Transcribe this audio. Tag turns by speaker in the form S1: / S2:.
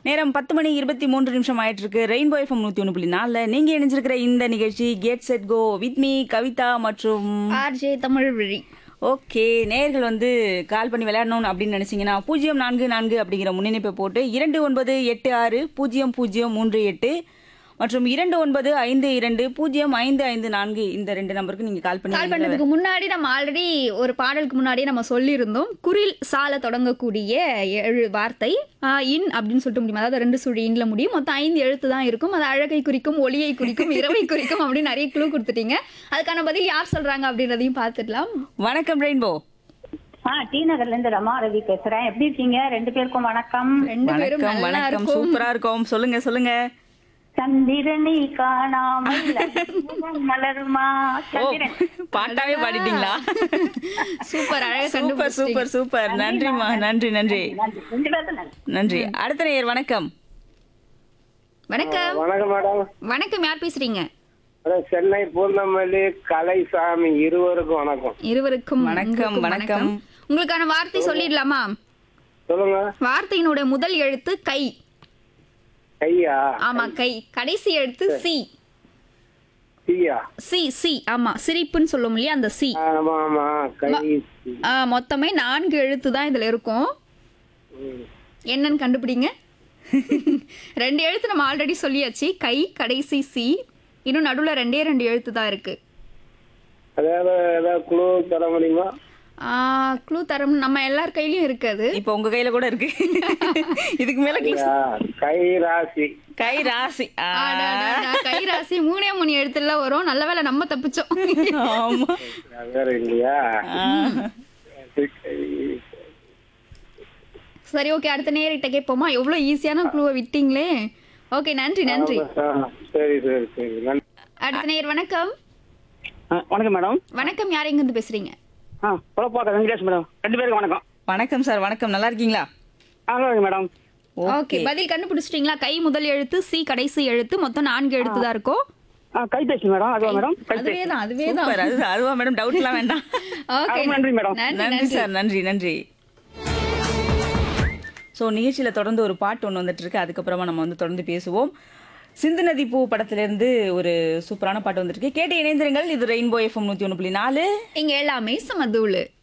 S1: நேரம் பத்து மணி இருபத்தி மூன்று நிமிஷம் ஆயிட்டு இருக்கு ரெயின்போ எஃப்எம் நூத்தி ஒன்று புள்ளி நாலுல நீங்க இணைஞ்சிருக்கிற இந்த நிகழ்ச்சி get set go with me Kavitha மற்றும்
S2: ஆர்ஜே தமிழ் விழி
S1: ஓகே நேர்கள் வந்து கால் பண்ணி விளையாடணும் அப்படின்னு நினைச்சீங்கன்னா பூஜ்ஜியம் நான்கு நான்கு அப்படிங்கிற முன்னிணைப்பை போட்டு இரண்டு ஒன்பது எட்டு ஆறு பூஜ்ஜியம் பூஜ்ஜியம் மூன்று எட்டு மற்றும் இரண்டு ஒன்பது ஐந்து இரண்டு பூஜ்ஜியம் ஐந்து ஐந்து நான்கு இந்த ரெண்டு நம்பருக்கு நீங்க கால்
S2: கால்
S1: பண்ணி
S2: பண்ணதுக்கு முன்னாடி நம்ம ஆல்ரெடி ஒரு பாடலுக்கு முன்னாடியே நம்ம சொல்லியிருந்தோம் குரில் சால தொடங்கக்கூடிய ஏழு வார்த்தை ஆஹ், இன் அப்படின்னு சொல்லிட்டு முடியும் அதாவது ரெண்டு சுழி இன்ல முடியும் மொத்தம் ஐந்து எழுத்து தான் இருக்கும் அது அழகை குறிக்கும் ஒளியை குறிக்கும் இரவை குறிக்கும் அப்படின்னு நிறைய க்ளூ கொடுத்துட்டீங்க அதுக்கான பதில் யார் சொல்றாங்க அப்படின்றதையும் பார்த்துடலாம்
S1: வணக்கம் ரெயின்போ
S3: ஆ டி நகர்ல இருந்து ரமா ரவி பேசுறேன் எப்படி இருக்கீங்க ரெண்டு பேருக்கும் வணக்கம்
S2: ரெண்டு பேரும்
S1: வணக்கம்
S2: நல்லா
S1: வணக்கம்
S2: இருக்கும்
S1: சூப்பரா இருக்கும் சொல்லுங்க சொல்லுங்க
S3: சந்திரனை காணாமல் முகம் மலருமா
S1: ஓ
S3: சந்திரன்
S1: பாட்டாவே பாடிட்டீங்களா
S2: சூப்பர் அழகா
S1: சூப்பர்
S2: கண்டுபிடிச்சிட்டீங்க
S1: சூப்பர் சூப்பர் நன்றிம்மா நன்றி நன்றி
S3: நன்றி ரெண்டு பேரும் நன்றி
S1: நன்றி அடுத்த நேயர் வணக்கம்
S2: வணக்கம்
S4: வணக்கம் மேடம்
S2: வணக்கம் யார் பேசுறீங்க
S4: அதான் சென்னை பூந்தமல்லி கலைசாமி இருவருக்கும் வணக்கம்
S2: இருவருக்கும்
S1: வணக்கம்,
S2: உங்களுக்கும்
S1: வணக்கம்.
S2: உங்களுக்கான வார்த்தை சொல்லிடலாமா
S4: சொல்லுங்க
S2: வார்த்தையினுடைய முதல் எழுத்து கை
S4: கையா
S2: ஆமா கை கடைசி எழுத்து சி
S4: தீயா
S2: சி சி ஆமா சிரிப்புன்னு சொல்லுவோம் இல்லையா அந்த சி
S4: ஆமா ஆமா கை
S2: ஆ, மொத்தமே நான்கு எழுத்து தான் இதுல இருக்கும்
S4: ம்.
S2: என்னன்னு கண்டுபிடிங்க ரெண்டு எழுத்து நம்ம ஆல்ரெடி சொல்லியாச்சு கை கடைசி சி இன்னும் நடுவுல ரெண்டே ரெண்டு எழுத்து தான் இருக்கு
S4: அதாவது ஏதாவது குழு தர முடியுமா
S2: க்ளூ தரம் நம்ம எல்லார் கையிலயும் இருக்காது
S1: இப்போ உங்க கையில கூட இருக்கு இதுக்கு மேல கிளிக்
S4: ஆ, கை ராசி
S1: கை ராசி ஆ,
S2: கை ராசி மூணே மூணு எழுத்துல வரும் நல்ல வேளை நம்ம தப்பிச்சோம்
S1: ஆமா
S4: அது வேற இல்லையா
S1: ஆ.
S4: கை.
S2: சரி ஓகே அடுத்த நேரிட்ட கேட்போமா எவ்வளவு ஈஸியான க்ளூவை விட்டீங்களே ஓகே நன்றி நன்றி
S4: ஆ, சரி சரி சரி நன்றி
S2: அடுத்த நேர் வணக்கம்
S5: ஆ, வணக்கம் மேடம்
S2: வணக்கம் யார் எங்க இருந்து பேசுறீங்க
S5: ஆ குழப்பாக்க வெங்கடேஷ் மேடம் ரெண்டு பேருக்கும் வணக்கம்
S1: வணக்கம் சார் வணக்கம் நல்லா இருக்கீங்களா
S5: ஆ நல்லா இருக்கு மேடம்
S2: ஓகே பதில் கண்டுபிடிச்சிட்டீங்களா கை முதல் எழுத்து சி கடைசி எழுத்து மொத்தம் நான்கு எழுத்து தான் இருக்கும்
S5: ஆ கைபேசி மேடம் அதுவா மேடம் கைபேசி
S2: அதுவே தான் அதுவே தான்
S1: சூப்பர் அது அதுவா மேடம் டவுட்லாம் வேண்டாம்
S2: ஓகே
S5: ரொம்ப நன்றி மேடம்.
S2: நன்றி
S1: நன்றி
S2: நன்றி
S1: சார் நன்றி நன்றி ஸோ நிகழ்ச்சியில் தொடர்ந்து ஒரு பாட்டு ஒன்று வந்துட்டு இருக்கு அதுக்கப்புறமா நம்ம வந்து தொடர்ந்து பேசுவோம் சிந்து நதி பூ படத்திலிருந்து ஒரு சூப்பரான பாட்டு வந்துட்டு இருக்கு கேட்டு இணைந்திருங்கள் இது ரெயின்போ எஃப்எம் நூற்றி ஒன்று புள்ளி நாலு
S2: இங்க எல்லாமே சமதூளு